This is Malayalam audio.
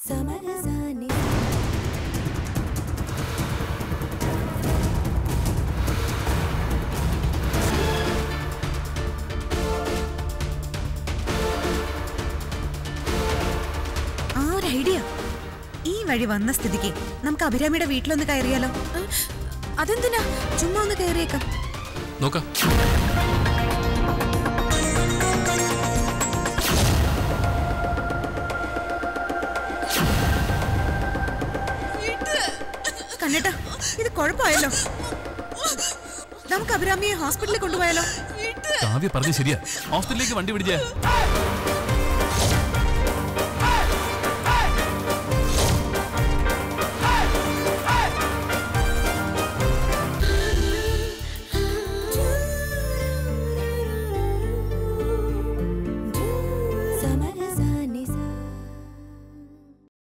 സമരസാനി ആ ഒരു ഐഡിയ ഈ വഴി വന്ന സ്ഥിതിക്ക് നമുക്ക് അഭിരാമിയുടെ വീട്ടിലൊന്ന് കയറിയാലോ അതെന്തിനാ ചുമ്മാ ഒന്ന് കയറിയേക്കാം നോക്കാം കണ്ണേട്ടാ ഇത് കുഴപ്പമായല്ലോ നമുക്ക് അഭിരാമിയെ ഹോസ്പിറ്റലിൽ കൊണ്ടുപോയാലോ കാവ്യ പറഞ്ഞ ശരിയാ ഹോസ്പിറ്റലിലേക്ക് വണ്ടി പിടിച്ചേ